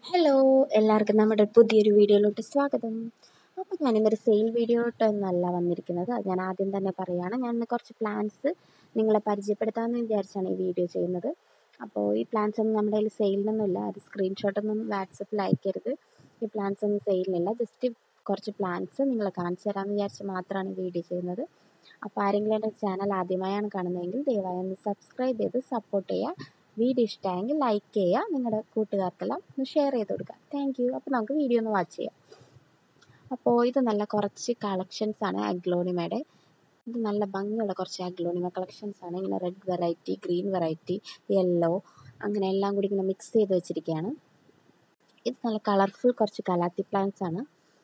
hello എല്ലാവർക്കും നമ്മുടെ പുതിയൊരു വീഡിയോയിലോട്ട് സ്വാഗതം അപ്പോൾ ഞാനിന്നൊരു സെയിൽ വീഡിയോയിലോട്ടൊന്നല്ല വന്നിരിക്കുന്നത് അത് ഞാൻ ആദ്യം തന്നെ പറയുകയാണ് ഞാൻ ഇന്ന് കുറച്ച് പ്ലാൻസ് നിങ്ങളെ പരിചയപ്പെടുത്താമെന്ന് വിചാരിച്ചാണ് ഈ വീഡിയോ ചെയ്യുന്നത് അപ്പോൾ ഈ പ്ലാൻസ് ഒന്നും നമ്മുടെ കയ്യിൽ സെയിലിനൊന്നുമില്ല അത് സ്ക്രീൻഷോട്ടൊന്നും വാട്സപ്പിൽ അയക്കരുത് ഈ പ്ലാൻസ് ഒന്നും സെയിലിനില്ല ജസ്റ്റ് കുറച്ച് പ്ലാൻസ് നിങ്ങളെ കാണിച്ചു തരാമെന്ന് വിചാരിച്ച് മാത്രമാണ് ഈ വീഡിയോ ചെയ്യുന്നത് അപ്പോൾ ആരെങ്കിലും എൻ്റെ ചാനൽ ആദ്യമായാണ് കാണുന്നതെങ്കിൽ ദയവായി ഒന്ന് സബ്സ്ക്രൈബ് ചെയ്ത് സപ്പോർട്ട് ചെയ്യുക വീഡിയോ ഇഷ്ടമായെങ്കിൽ ലൈക്ക് ചെയ്യുക നിങ്ങളുടെ കൂട്ടുകാർക്കെല്ലാം ഒന്ന് ഷെയർ ചെയ്ത് കൊടുക്കുക താങ്ക് യു അപ്പോൾ നമുക്ക് വീഡിയോ ഒന്ന് വാച്ച് ചെയ്യാം അപ്പോൾ ഇത് നല്ല കുറച്ച് കളക്ഷൻസ് ആണ് അഗ്ലോണിമയുടെ ഇത് നല്ല ഭംഗിയുള്ള കുറച്ച് അഗ്ലോണിമ കളക്ഷൻസ് ആണ് ഇങ്ങനെ red variety green variety yellow അങ്ങനെ എല്ലാം കൂടി ഇങ്ങനെ മിക്സ് ചെയ്ത് വെച്ചിരിക്കുകയാണ് ഇത് നല്ല കളർഫുൾ കുറച്ച് കലാത്തി പ്ലാന്റ്സ് ആണ്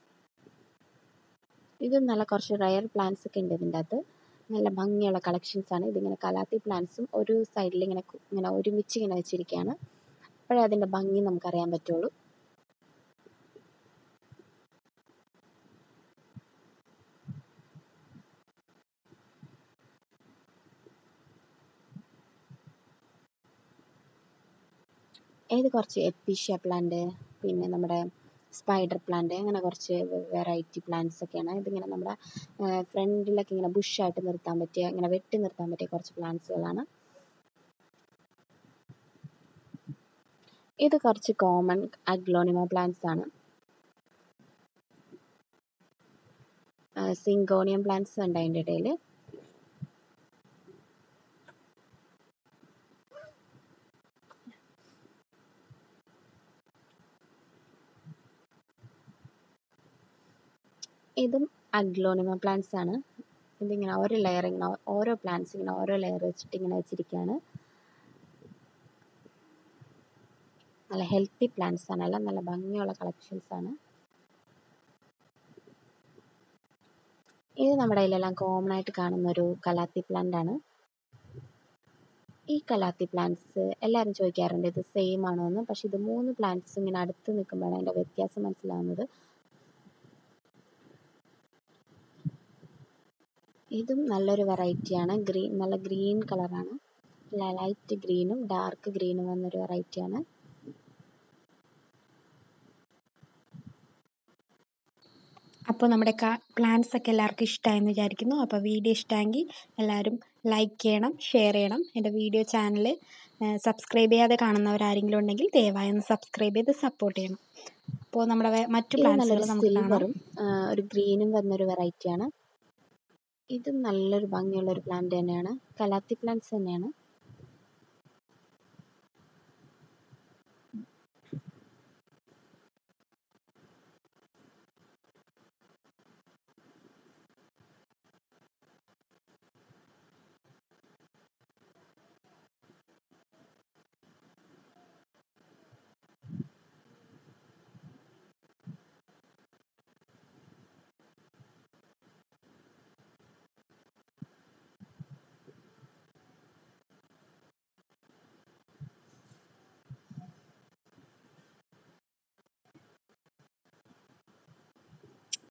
ഇത് നല്ല കുറച്ച് റയർ പ്ലാന്റ്സ് ഒക്കെ ഉണ്ട് ഇതിൻ്റെ അകത്ത് നല്ല ഭംഗിയുള്ള കളക്ഷൻസ് ആണ് ഇതിങ്ങനെ കലാത്തി പ്ലാന്റ്സും ഒരു സൈഡിൽ ഇങ്ങനെ കു- ഇങ്ങനെ ഒരുമിച്ച് ഇങ്ങനെ വെച്ചിരിക്കുകയാണ് അപ്പോഴേ അതിൻ്റെ ഭംഗി നമുക്കറിയാൻ പറ്റുള്ളൂ ഇത് കുറച്ച് എപ്പീഷ്യ പ്ലാന്റ് പിന്നെ നമ്മുടെ സ്പൈഡർ പ്ലാന്റ് അങ്ങനെ കുറച്ച് വെറൈറ്റി പ്ലാന്റ്സ് ഒക്കെയാണ് ഇതിങ്ങനെ നമ്മുടെ ഫ്രണ്ടിലൊക്കെ ഇങ്ങനെ ബുഷായിട്ട് നിർത്താൻ പറ്റിയ ഇങ്ങനെ വെട്ടി നിർത്താൻ പറ്റിയ കുറച്ച് പ്ലാന്റ്സുകളാണ് ഇത് കുറച്ച് കോമൺ അഗ്ലോണിമ പ്ലാന്റ്സ് ആണ് സിങ്കോണിയം പ്ലാന്റ്സ് ഉണ്ട് അതിൻ്റെ ഇടയിൽ ഇതും അഗ്ലോണിമ പ്ലാന്റ്സ് ആണ് ഇതിങ്ങനെ ഓരോ ലെയർ ഇങ്ങനെ ഓരോ പ്ലാന്റ്സ് ഇങ്ങനെ ഓരോ ലെയർ വെച്ചിട്ട് ഇങ്ങനെ വെച്ചിരിക്കുകയാണ് നല്ല ഹെൽത്തി പ്ലാന്റ്സ് ആണ് എല്ലാം നല്ല ഭംഗിയുള്ള കളക്ഷൻസ് ആണ് ഇത് നമ്മുടെ കയ്യിലെല്ലാം കോമൺ ആയിട്ട് കാണുന്ന ഒരു കലാത്തി പ്ലാന്റ് ആണ് ഈ കലാത്തി പ്ലാന്റ്സ് എല്ലാവരും ചോദിക്കാറുണ്ട് ഇത് സെയിം ആണോ എന്ന് പക്ഷെ ഇത് മൂന്ന് പ്ലാന്റ്സ് ഇങ്ങനെ അടുത്ത് നിൽക്കുമ്പോഴാണ് അതിൻ്റെ വ്യത്യാസം മനസ്സിലാവുന്നത് ഇതും നല്ലൊരു വെറൈറ്റിയാണ് ഗ്രീൻ നല്ല ഗ്രീൻ കളറാണ് ലൈറ്റ് ഗ്രീനും ഡാർക്ക് ഗ്രീനും വന്നൊരു വെറൈറ്റിയാണ് അപ്പോൾ നമ്മുടെ പ്ലാൻസ് ഒക്കെ എല്ലാവർക്കും ഇഷ്ടമായെന്ന് വിചാരിക്കുന്നു അപ്പോൾ വീഡിയോ ഇഷ്ടമെങ്കിൽ എല്ലാവരും ലൈക്ക് ചെയ്യണം ഷെയർ ചെയ്യണം എൻ്റെ വീഡിയോ ചാനൽ സബ്സ്ക്രൈബ് ചെയ്യാതെ കാണുന്നവരാരെങ്കിലും ഉണ്ടെങ്കിൽ ദയവായി ഒന്ന് സബ്സ്ക്രൈബ് ചെയ്ത് സപ്പോർട്ട് ചെയ്യണം അപ്പോൾ നമ്മുടെ വേ- മറ്റു ഇത് പ്ലാൻസുകൾ നല്ലൊരു നമുക്ക് കാണാം സിൽവറും ഒരു ഗ്രീനും വന്നൊരു വെറൈറ്റിയാണ് ഇതും നല്ലൊരു ഭംഗിയുള്ള ഒരു പ്ലാന്റ് തന്നെയാണ് കലാത്തി പ്ലാന്റ്സ് തന്നെയാണ്